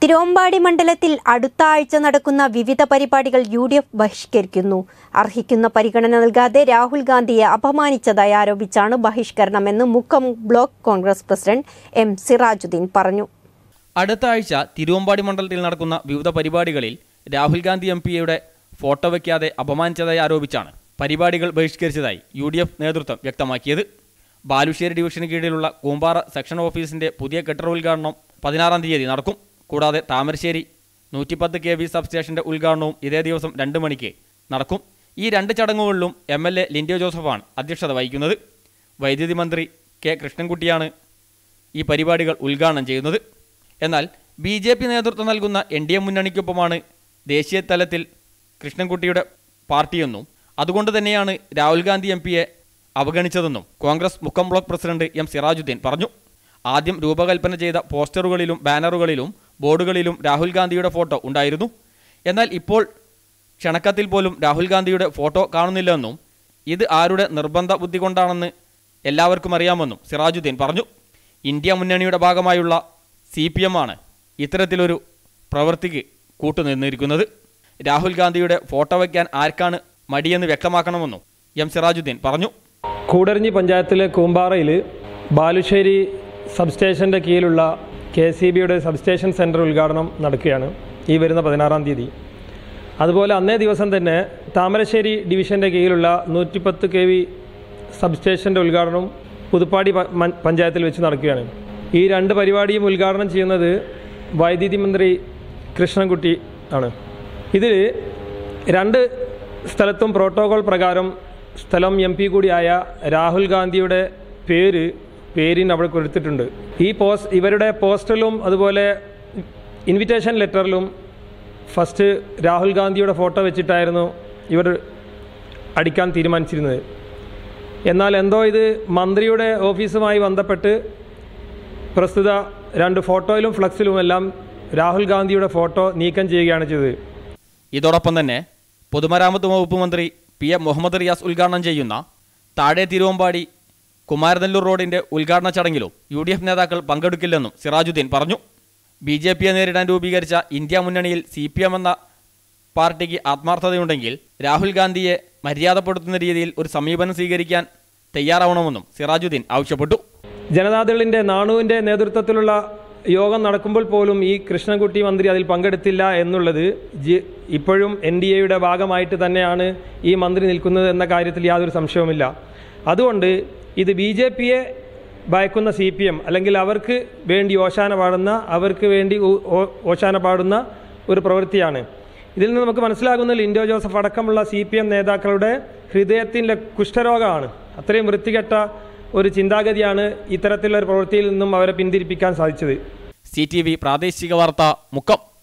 തിരുവമ്പാടി മണ്ഡലത്തിൽ അടുത്ത ആഴ്ച നടക്കുന്ന വിവിധ പരിപാടികൾ യു ഡി എഫ് ബഹിഷ്കരിക്കുന്നു അർഹിക്കുന്ന പരിഗണന നൽകാതെ രാഹുൽ ഗാന്ധിയെ അപമാനിച്ചതായി ആരോപിച്ചാണ് ബഹിഷ്കരണമെന്ന് Mukkam block Congress president M Sirajuddin പറഞ്ഞു അടുത്ത ആഴ്ച തിരുവമ്പാടി മണ്ഡലത്തിൽ നടക്കുന്ന വിവിധ പരിപാടികളിൽ രാഹുൽ ഗാന്ധി എം പിയുടെ ഫോട്ടോ വയ്ക്കാതെ അപമാനിച്ചതായി ആരോപിച്ചാണ് പരിപാടികൾ ബഹിഷ്കരിച്ചതായി യു ഡി എഫ് നേതൃത്വം വ്യക്തമാക്കിയത് ബാലുശ്ശേരി ഡിവിഷന് കീഴിലുള്ള കൂമ്പാറ സെക്ഷൻ ഓഫീസിന്റെ പുതിയ കെട്ടിട ഉദ്ഘാടനം പതിനാറാം തീയതി നടക്കും കൂടാതെ താമരശ്ശേരി നൂറ്റിപ്പത്ത് കെ വി സബ്സ്റ്റേഷന്റെ ഉദ്ഘാടനവും ഇതേ ദിവസം രണ്ട് മണിക്ക് നടക്കും ഈ രണ്ട് ചടങ്ങുകളിലും എം എൽ എ ലിൻഡോ ജോസഫാണ് അധ്യക്ഷത വഹിക്കുന്നത് വൈദ്യുതി മന്ത്രി കെ കൃഷ്ണൻകുട്ടിയാണ് ഈ പരിപാടികൾ ഉദ്ഘാടനം ചെയ്യുന്നത് എന്നാൽ ബി ജെ പി നേതൃത്വം നൽകുന്ന എൻ ഡി എ മുന്നണിക്കൊപ്പമാണ് ദേശീയ തലത്തിൽ കൃഷ്ണൻകുട്ടിയുടെ പാർട്ടിയെന്നും അതുകൊണ്ട് തന്നെയാണ് രാഹുൽ ഗാന്ധി എം പിയെ അവഗണിച്ചതെന്നും Congress Mukkam block president M Sirajuddin പറഞ്ഞു ആദ്യം രൂപകൽപ്പന ചെയ്ത പോസ്റ്ററുകളിലും ബാനറുകളിലും ബോർഡുകളിലും രാഹുൽ ഗാന്ധിയുടെ ഫോട്ടോ ഉണ്ടായിരുന്നു എന്നാൽ ഇപ്പോൾ ക്ഷണക്കത്തിൽ പോലും രാഹുൽ ഗാന്ധിയുടെ ഫോട്ടോ കാണുന്നില്ലെന്നും ഇത് ആരുടെ നിർബന്ധ ബുദ്ധി കൊണ്ടാണെന്ന് എല്ലാവർക്കും അറിയാമെന്നും സിറാജുദ്ദീൻ പറഞ്ഞു ഇന്ത്യ മുന്നണിയുടെ ഭാഗമായുള്ള സി പി എം ആണ് ഇത്തരത്തിലൊരു പ്രവൃത്തിക്ക് കൂട്ടുനിന്നിരിക്കുന്നത് രാഹുൽ ഗാന്ധിയുടെ ഫോട്ടോ വയ്ക്കാൻ ആർക്കാണ് മടിയെന്ന് വ്യക്തമാക്കണമെന്നും എം സിറാജുദ്ദീൻ പറഞ്ഞു കൂടരഞ്ഞി പഞ്ചായത്തിലെ കൂമ്പാറയിൽ ബാലുശ്ശേരി സബ്സ്റ്റേഷൻ്റെ കീഴിലുള്ള കെ സി ബിയുടെ സബ്സ്റ്റേഷൻ സെൻറ്റർ ഉദ്ഘാടനം നടക്കുകയാണ് ഈ വരുന്ന പതിനാറാം തീയതി അതുപോലെ അന്നേ ദിവസം തന്നെ താമരശ്ശേരി ഡിവിഷൻ്റെ കീഴിലുള്ള നൂറ്റിപ്പത്ത് കെ വി സബ്സ്റ്റേഷൻ്റെ ഉദ്ഘാടനം പുതുപ്പാടി പ- മൻ- പഞ്ചായത്തിൽ വെച്ച് നടക്കുകയാണ് ഈ രണ്ട് പരിപാടിയും ഉദ്ഘാടനം ചെയ്യുന്നത് വൈദ്യുതി മന്ത്രി കൃഷ്ണൻകുട്ടി ആണ് ഇതിൽ രണ്ട് സ്ഥലത്തും പ്രോട്ടോകോൾ പ്രകാരം സ്ഥലം എം പി കൂടിയായ രാഹുൽ ഗാന്ധിയുടെ പേര് പേരിന് അവിടെ കൊടുത്തിട്ടുണ്ട് ഈ പോസ്റ്റ് ഇവരുടെ പോസ്റ്ററിലും അതുപോലെ ഇൻവിറ്റേഷൻ ലെറ്ററിലും ഫസ്റ്റ് രാഹുൽ ഗാന്ധിയുടെ ഫോട്ടോ വെച്ചിട്ടായിരുന്നു ഇവർ അടിക്കാൻ തീരുമാനിച്ചിരുന്നത് എന്നാൽ എന്തോ ഇത് മന്ത്രിയുടെ ഓഫീസുമായി ബന്ധപ്പെട്ട് പ്രസ്തുത രണ്ട് ഫോട്ടോയിലും ഫ്ലക്സിലുമെല്ലാം രാഹുൽ ഗാന്ധിയുടെ ഫോട്ടോ നീക്കം ചെയ്യുകയാണ് ചെയ്തത് ഇതോടൊപ്പം തന്നെ പൊതുമരാമത്ത് വകുപ്പ് മന്ത്രി പി എ മുഹമ്മദ് റിയാസ് ഉദ്ഘാടനം ചെയ്യുന്ന താഴെ തിരുവമ്പാടി കുമാരനെല്ലൂർ റോഡിന്റെ ഉദ്ഘാടന ചടങ്ങിലും യു ഡി എഫ് നേതാക്കൾ പങ്കെടുക്കില്ലെന്നും സിറാജുദ്ദീൻ പറഞ്ഞു ബി ജെ പിയെ നേരിടാൻ രൂപീകരിച്ച ഇന്ത്യ മുന്നണിയിൽ സി പി എം എന്ന പാർട്ടിക്ക് ആത്മാർത്ഥതയുണ്ടെങ്കിൽ രാഹുൽ ഗാന്ധിയെ മര്യാദപ്പെടുത്തുന്ന രീതിയിൽ ഒരു സമീപനം സ്വീകരിക്കാൻ തയ്യാറാവണമെന്നും സിറാജുദ്ദീൻ ആവശ്യപ്പെട്ടു ജനതാദളിൻ്റെ നാണുവിൻ്റെ നേതൃത്വത്തിലുള്ള യോഗം നടക്കുമ്പോൾ പോലും ഈ കൃഷ്ണൻകുട്ടി മന്ത്രി അതിൽ പങ്കെടുത്തില്ല എന്നുള്ളത് ജി ഇപ്പോഴും എൻ ഡി എയുടെ ഭാഗമായിട്ട് തന്നെയാണ് ഈ മന്ത്രി നിൽക്കുന്നത് എന്ന കാര്യത്തിൽ യാതൊരു സംശയവുമില്ല അതുകൊണ്ട് ഇത് ബി ജെ പിയെ ഭയക്കുന്ന സി പി എം അല്ലെങ്കിൽ അവർക്ക് വേണ്ടി ഓശാന പാടുന്ന അവർക്ക് വേണ്ടി ഓ- ഓ- ഓശാന പാടുന്ന ഒരു പ്രവൃത്തിയാണ് ഇതിൽ നിന്ന് നമുക്ക് മനസ്സിലാകുന്ന ലിൻഡോ ജോസഫ് അടക്കമുള്ള സി പി എം നേതാക്കളുടെ ഹൃദയത്തിൻ്റെ കുഷ്ഠരോഗമാണ് അത്രയും വൃത്തികെട്ട ഒരു ചിന്താഗതിയാണ് ഇത്തരത്തിലുള്ള ഒരു പ്രവൃത്തിയിൽ നിന്നും അവരെ പിന്തിരിപ്പിക്കാൻ സാധിച്ചത് സി ടി വി പ്രാദേശിക വാർത്ത മുക്കം